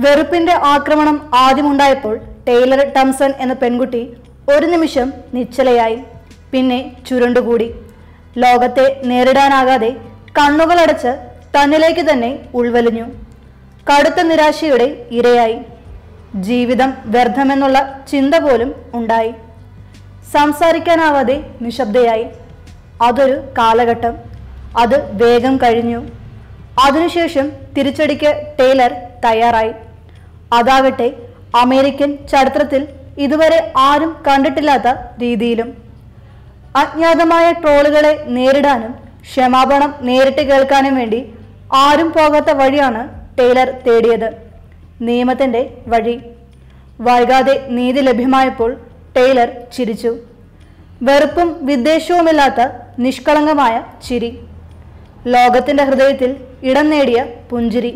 വെറുപ്പിന്റെ ആക്രമണം ആദ്യമുണ്ടായപ്പോൾ ടൈലർ ടംസൺ എന്ന പെൺകുട്ടി ഒരു നിമിഷം നിശ്ചലയായി പിന്നെ ചുരുണ്ടുകൂടി ലോകത്തെ നേരിടാനാകാതെ കണ്ണുകളടച്ച് തന്നിലേക്ക് തന്നെ ഉൾവലിഞ്ഞു കടുത്ത നിരാശയുടെ ഇരയായി ജീവിതം വ്യർത്ഥമെന്നുള്ള ചിന്ത പോലും ഉണ്ടായി സംസാരിക്കാനാവാതെ നിശബ്ദയായി അതൊരു കാലഘട്ടം അത് വേഗം കഴിഞ്ഞു അതിനുശേഷം തിരിച്ചടിക്ക് ടൈലർ തയ്യാറായി അതാകട്ടെ അമേരിക്കൻ ചരിത്രത്തിൽ ഇതുവരെ ആരും കണ്ടിട്ടില്ലാത്ത രീതിയിലും അജ്ഞാതമായ ട്രോളുകളെ നേരിടാനും ക്ഷമാപണം നേരിട്ട് കേൾക്കാനും വേണ്ടി ആരും പോകാത്ത വഴിയാണ് ടൈലർ തേടിയത് നിയമത്തിന്റെ വഴി വൈകാതെ നീതി ലഭ്യമായപ്പോൾ ടൈലർ ചിരിച്ചു വെറുപ്പും വിദ്വേഷവുമില്ലാത്ത നിഷ്കളങ്കമായ ചിരി ലോകത്തിന്റെ ഹൃദയത്തിൽ ഇടം നേടിയ പുഞ്ചിരി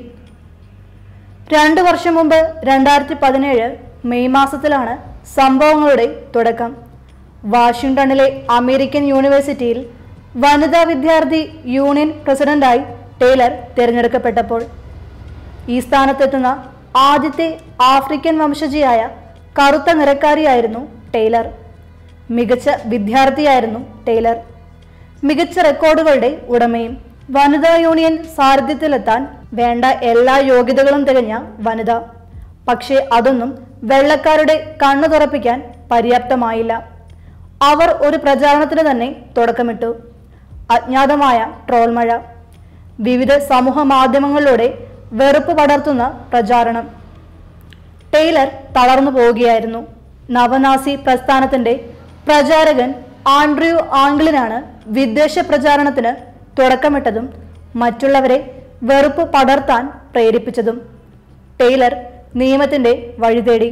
രണ്ടു വർഷം മുമ്പ് രണ്ടായിരത്തി പതിനേഴ് മെയ് മാസത്തിലാണ് സംഭവങ്ങളുടെ തുടക്കം വാഷിംഗ്ടണിലെ അമേരിക്കൻ യൂണിവേഴ്സിറ്റിയിൽ വനിതാ വിദ്യാർത്ഥി യൂണിയൻ പ്രസിഡന്റായി ടൈലർ തിരഞ്ഞെടുക്കപ്പെട്ടപ്പോൾ ഈ സ്ഥാനത്തെത്തുന്ന ആദ്യത്തെ ആഫ്രിക്കൻ വംശജിയായ കറുത്ത നിറക്കാരിയായിരുന്നു ടൈലർ മികച്ച വിദ്യാർത്ഥിയായിരുന്നു ടൈലർ മികച്ച റെക്കോർഡുകളുടെ ഉടമയും വനിതാ യൂണിയൻ സാരഥ്യത്തിലെത്താൻ വേണ്ട എല്ലാ യോഗ്യതകളും തികഞ്ഞ വനിത പക്ഷേ അതൊന്നും വെള്ളക്കാരുടെ കണ്ണു തുറപ്പിക്കാൻ പര്യാപ്തമായില്ല അവർ ഒരു പ്രചാരണത്തിന് തന്നെ തുടക്കമിട്ടു അജ്ഞാതമായ ട്രോൾ മഴ വിവിധ സമൂഹ മാധ്യമങ്ങളിലൂടെ വെറുപ്പ് പടർത്തുന്ന പ്രചാരണം ടൈലർ തളർന്നു പോവുകയായിരുന്നു നവനാസി പ്രസ്ഥാനത്തിന്റെ പ്രചാരകൻ ആൻഡ്രൂ ആംഗ്ലിനാണ് വിദ്വേഷ പ്രചാരണത്തിന് തുടക്കമിട്ടതും മറ്റുള്ളവരെ വെറുപ്പ് പടർത്താൻ പ്രേരിപ്പിച്ചതും ടൈലർ നിയമത്തിന്റെ വഴി തേടി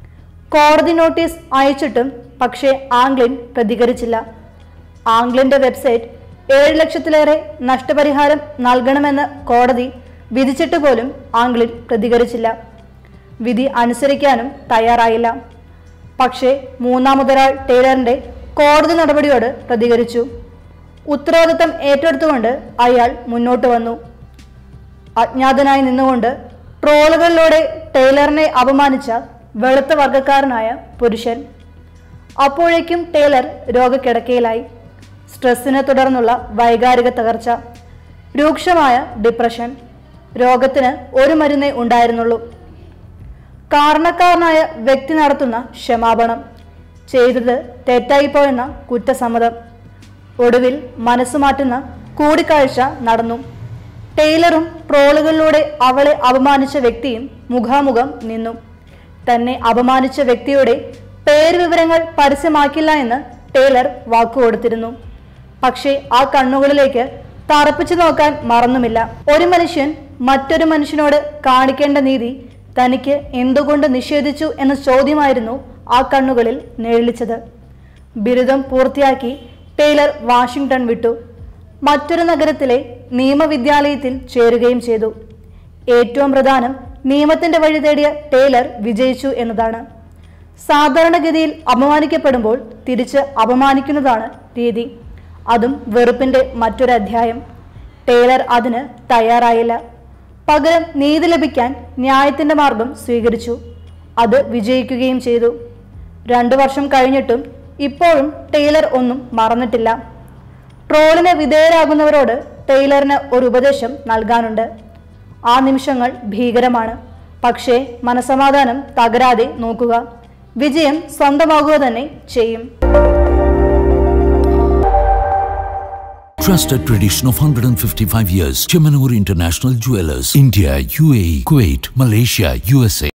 കോടതി നോട്ടീസ് അയച്ചിട്ടും പക്ഷേ ആംഗ്ലിൻ പ്രതികരിച്ചില്ല ആംഗ്ലിന്റെ വെബ്സൈറ്റ് ഏഴ് ലക്ഷത്തിലേറെ നഷ്ടപരിഹാരം നൽകണമെന്ന് കോടതി വിധിച്ചിട്ട് പോലും ആംഗ്ലിൻ പ്രതികരിച്ചില്ല വിധി അനുസരിക്കാനും തയ്യാറായില്ല പക്ഷേ മൂന്നാമതൊരാൾ ടൈലറിന്റെ കോടതി നടപടിയോട് പ്രതികരിച്ചു ഉത്തരവാദിത്തം ഏറ്റെടുത്തുകൊണ്ട് അയാൾ മുന്നോട്ട് വന്നു അജ്ഞാതനായി നിന്നുകൊണ്ട് ട്രോളുകളിലൂടെ ടൈലറിനെ അപമാനിച്ച വെളുത്ത വർഗക്കാരനായ പുരുഷൻ അപ്പോഴേക്കും ടൈലർ രോഗക്കിടക്കയിലായി സ്ട്രെസ്സിനെ തുടർന്നുള്ള വൈകാരിക തകർച്ച രൂക്ഷമായ ഡിപ്രഷൻ രോഗത്തിന് ഒരു മരുന്നേ ഉണ്ടായിരുന്നുള്ളൂ കാരണക്കാരനായ വ്യക്തി നടത്തുന്ന ക്ഷമാപണം ചെയ്തത് തെറ്റായിപ്പോയെന്ന കുറ്റസമ്മതം ഒടുവിൽ മനസ്സ് മാറ്റുന്ന കൂടിക്കാഴ്ച നടന്നു ടൈലറും ട്രോളുകളിലൂടെ അവളെ അപമാനിച്ച വ്യക്തിയും മുഖാമുഖം നിന്നു തന്നെ അപമാനിച്ച വ്യക്തിയുടെ പേര് വിവരങ്ങൾ പരസ്യമാക്കില്ല എന്ന് ടൈലർ വാക്കുകൊടുത്തിരുന്നു പക്ഷേ ആ കണ്ണുകളിലേക്ക് തറപ്പിച്ചു നോക്കാൻ മറന്നുമില്ല ഒരു മനുഷ്യൻ മറ്റൊരു മനുഷ്യനോട് കാണിക്കേണ്ട നീതി തനിക്ക് എന്തുകൊണ്ട് നിഷേധിച്ചു എന്ന ചോദ്യമായിരുന്നു ആ കണ്ണുകളിൽ നിഴലിച്ചത് ബിരുദം പൂർത്തിയാക്കി ടൈലർ വാഷിംഗ്ടൺ വിട്ടു മറ്റൊരു നഗരത്തിലെ നിയമവിദ്യാലയത്തിൽ ചേരുകയും ചെയ്തു ഏറ്റവും പ്രധാനം നിയമത്തിന്റെ വഴി തേടിയ ടൈലർ വിജയിച്ചു എന്നതാണ് സാധാരണഗതിയിൽ അപമാനിക്കപ്പെടുമ്പോൾ തിരിച്ച് അപമാനിക്കുന്നതാണ് രീതി അതും വെറുപ്പിന്റെ മറ്റൊരു അധ്യായം ടൈലർ അതിന് തയ്യാറായില്ല പകരം നീതി ലഭിക്കാൻ ന്യായത്തിന്റെ മാർഗം സ്വീകരിച്ചു അത് വിജയിക്കുകയും ചെയ്തു രണ്ടു വർഷം കഴിഞ്ഞിട്ടും ഇപ്പോഴും ടൈലർ ഒന്നും മറന്നിട്ടില്ല ട്രോളിന് വിധേയരാകുന്നവരോട് ടൈലറിന് ഒരു ഉപദേശം നൽകാനുണ്ട് ആ നിമിഷങ്ങൾ ഭീകരമാണ് പക്ഷേ മനസമാധാനം തകരാതെ നോക്കുക വിജയം സ്വന്തമാകുക തന്നെ ചെയ്യും Trusted tradition of 155 years. Chemanur International Jewelers. India, UAE, Kuwait, Malaysia, USA.